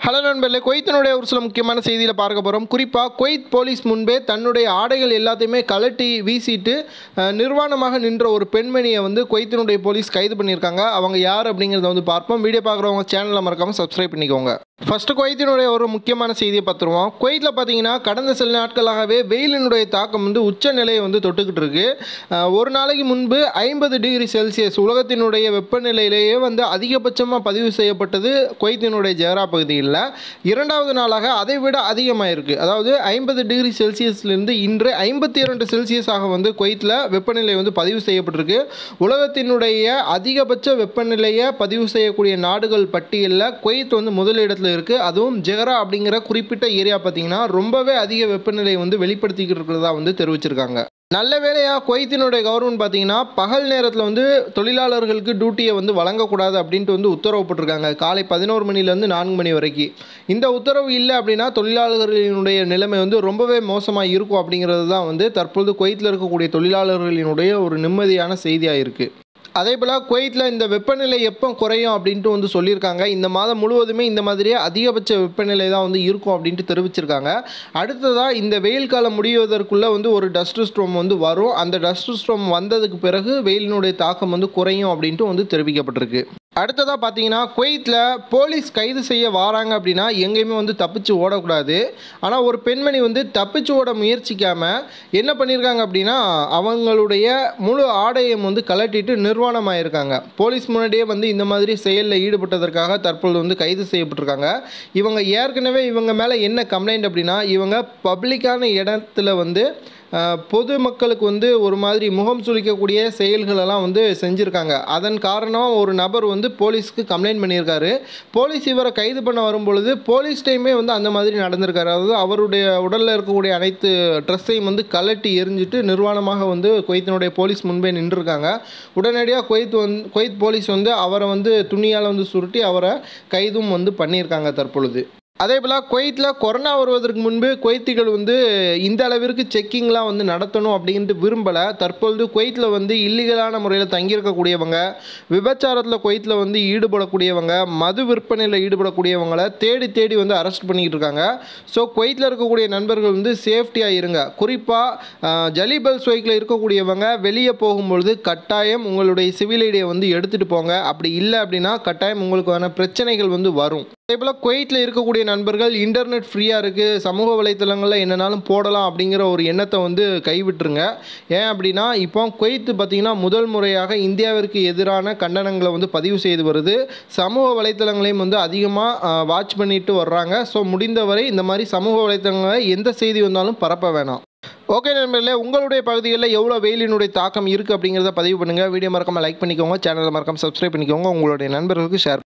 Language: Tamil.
ஹலோ நண்பர்களே குவைத்தினுடைய ஒரு சில முக்கியமான செய்தியில் பார்க்க போகிறோம் குறிப்பாக குவைத் போலீஸ் முன்பே தன்னுடைய ஆடைகள் எல்லாத்தையுமே கலட்டி வீசிட்டு அஹ், நிர்வாணமாக நின்ற ஒரு பெண்மணியை வந்து குவைத்தினுடைய போலீஸ் கைது பண்ணியிருக்காங்க அவங்க யார் அப்படிங்கிறத வந்து பார்ப்போம் வீடியோ பார்க்குறவங்க சேனலை மறக்காமல் சப்ஸ்கிரைப் பண்ணிக்கோங்க ஃபர்ஸ்ட் குவைத்தினுடைய ஒரு முக்கியமான செய்தியை பார்த்துருவோம் குவைத்தில் பார்த்தீங்கன்னா கடந்த சில நாட்களாகவே வெயிலினுடைய தாக்கம் வந்து உச்ச நிலையை வந்து தொட்டுக்கிட்டு இருக்கு அஹ், ஒரு நாளைக்கு முன்பு ஐம்பது டிகிரி செல்சியஸ் உலகத்தினுடைய வெப்பநிலையிலேயே வந்து அதிகபட்சமாக பதிவு செய்யப்பட்டது குவைத்தினுடைய ஜெஹரா பகுதியில் இரண்டாவது நாளாக அதை விட அதிகமாக இருக்குது அதாவது ஐம்பது டிகிரி செல்சியஸ்லேருந்து இன்று ஐம்பத்தி இரண்டு செல்சியஸாக வந்து குவைத்தில் வெப்பநிலை வந்து பதிவு செய்யப்பட்டிருக்கு உலகத்தினுடைய அதிகபட்ச வெப்பநிலையை பதிவு செய்யக்கூடிய நாடுகள் பட்டியலில் குவைத் வந்து முதலிடத்தில் இருக்குது அதுவும் ஜெஹரா அப்படிங்கிற குறிப்பிட்ட ஏரியா பார்த்தீங்கன்னா ரொம்பவே அதிக வெப்பநிலை வந்து வெளிப்படுத்திக்கிட்டு இருக்கிறதா வந்து தெரிவிச்சிருக்காங்க நல்ல வேலையாக குவைத்தினுடைய கவர்மெண்ட் பார்த்தீங்கன்னா பகல் நேரத்தில் வந்து தொழிலாளர்களுக்கு டியூட்டியை வந்து வழங்கக்கூடாது அப்படின்ட்டு வந்து உத்தரவு போட்டிருக்காங்க காலை பதினோரு மணிலேருந்து நான்கு மணி வரைக்கும் இந்த உத்தரவு இல்லை அப்படின்னா தொழிலாளர்களினுடைய நிலைமை வந்து ரொம்பவே மோசமாக இருக்கும் அப்படிங்கிறது தான் வந்து தற்பொழுது குவைத்தில் இருக்கக்கூடிய தொழிலாளர்களினுடைய ஒரு நிம்மதியான செய்தியாக இருக்குது அதே போல் குவைத்தில் இந்த வெப்பநிலை எப்போ குறையும் அப்படின்ட்டு வந்து சொல்லியிருக்காங்க இந்த மாதம் முழுவதுமே இந்த மாதிரியே அதிகபட்ச வெப்பநிலை தான் வந்து இருக்கும் அப்படின்ட்டு தெரிவிச்சிருக்காங்க அடுத்ததாக இந்த வெயில் காலம் முடிவதற்குள்ளே வந்து ஒரு டஸ்ட் ஸ்ட்ரோம் வந்து வரும் அந்த டஸ்ட் ஸ்ட்ரோம் வந்ததுக்கு பிறகு வெயிலினுடைய தாக்கம் வந்து குறையும் அப்படின்ட்டு வந்து தெரிவிக்கப்பட்டிருக்கு அடுத்ததாக பார்த்தீங்கன்னா குவைத்தில் போலீஸ் கைது செய்ய வராங்க அப்படின்னா எங்கேயுமே வந்து தப்பிச்சு ஓடக்கூடாது ஆனால் ஒரு பெண்மணி வந்து தப்பிச்சு ஓட முயற்சிக்காமல் என்ன பண்ணியிருக்காங்க அப்படின்னா அவங்களுடைய முழு ஆடையம் வந்து கலட்டிட்டு நிர்வாணமாயிருக்காங்க போலீஸ் முன்னாடியே வந்து இந்த மாதிரி செயலில் ஈடுபட்டதற்காக தற்பொழுது வந்து கைது செய்யப்பட்டிருக்காங்க இவங்க ஏற்கனவே இவங்க மேலே என்ன கம்ப்ளைண்ட் அப்படின்னா இவங்க பப்ளிக்கான இடத்துல வந்து அஹ், பொதுமக்களுக்கு வந்து ஒரு மாதிரி முகம் சுளிக்கக்கூடிய செயல்களெல்லாம் வந்து செஞ்சுருக்காங்க அதன் காரணமாக ஒரு நபர் வந்து போலீஸ்க்கு கம்ப்ளைண்ட் பண்ணியிருக்காரு போலீஸ் இவரை கைது பண்ண வரும்பொழுது போலீஸ் டைமே வந்து அந்த மாதிரி நடந்திருக்காரு அதாவது அவருடைய உடலில் இருக்கக்கூடிய அனைத்து ட்ரெஸ்ஸையும் வந்து கலட்டி எரிஞ்சிட்டு நிர்வாணமாக வந்து குவைத்தினுடைய போலீஸ் முன்பே நின்றுருக்காங்க உடனடியாக குவைத் வந்து குவைத் போலீஸ் வந்து அவரை வந்து துணியால் வந்து சுருட்டி அவரை கைதும் வந்து பண்ணியிருக்காங்க தற்பொழுது அதே போல் குவைத்தில் கொரோனா வருவதற்கு முன்பு குவைத்திகள் வந்து இந்த அளவிற்கு செக்கிங்லாம் வந்து நடத்தணும் அப்படின்ட்டு விரும்பலை தற்பொழுது குவைத்தில் வந்து இல்லீகலான முறையில் தங்கியிருக்கக்கூடியவங்க விபச்சாரத்தில் குவைத்தில் வந்து ஈடுபடக்கூடியவங்க மது விற்பனையில் ஈடுபடக்கூடியவங்களை தேடி தேடி வந்து அரெஸ்ட் பண்ணிக்கிட்டு இருக்காங்க ஸோ குவைத்தில் இருக்கக்கூடிய நண்பர்கள் வந்து சேஃப்டியாக இருங்க குறிப்பாக ஜலிபல் ஸ்வைக்கில் இருக்கக்கூடியவங்க வெளியே போகும்பொழுது கட்டாயம் உங்களுடைய சிவில் ஐடியை வந்து எடுத்துகிட்டு போங்க அப்படி இல்லை அப்படின்னா கட்டாயம் உங்களுக்கான பிரச்சனைகள் வந்து வரும் அதே போல் குவைத்தில் இருக்கக்கூடிய நண்பர்கள் இன்டர்நெட் ஃப்ரீயாக இருக்குது சமூக வலைத்தளங்களில் என்னனாலும் போடலாம் அப்படிங்கிற ஒரு எண்ணத்தை வந்து கைவிட்டுருங்க ஏன் அப்படின்னா இப்போ குவைத்து பார்த்திங்கன்னா முதல் முறையாக இந்தியாவிற்கு எதிரான கண்டனங்களை வந்து பதிவு செய்து வருது சமூக வலைத்தளங்களையும் வந்து அதிகமாக வாட்ச் பண்ணிட்டு வர்றாங்க ஸோ முடிந்தவரை இந்த மாதிரி சமூக வலைத்தளங்களை எந்த செய்தி வந்தாலும் பரப்ப வேணாம் ஓகே நண்பர்களே உங்களுடைய பகுதிகளில் எவ்வளோ வெயிலினுடைய தாக்கம் இருக்குது அப்படிங்கிறத பதிவு பண்ணுங்கள் வீடியோ மறக்காமல் லைக் பண்ணிக்கோங்க சேனலை மறக்காமல் சப்ஸ்கிரைப் பண்ணிக்கோங்க உங்களுடைய நண்பர்களுக்கு ஷேர்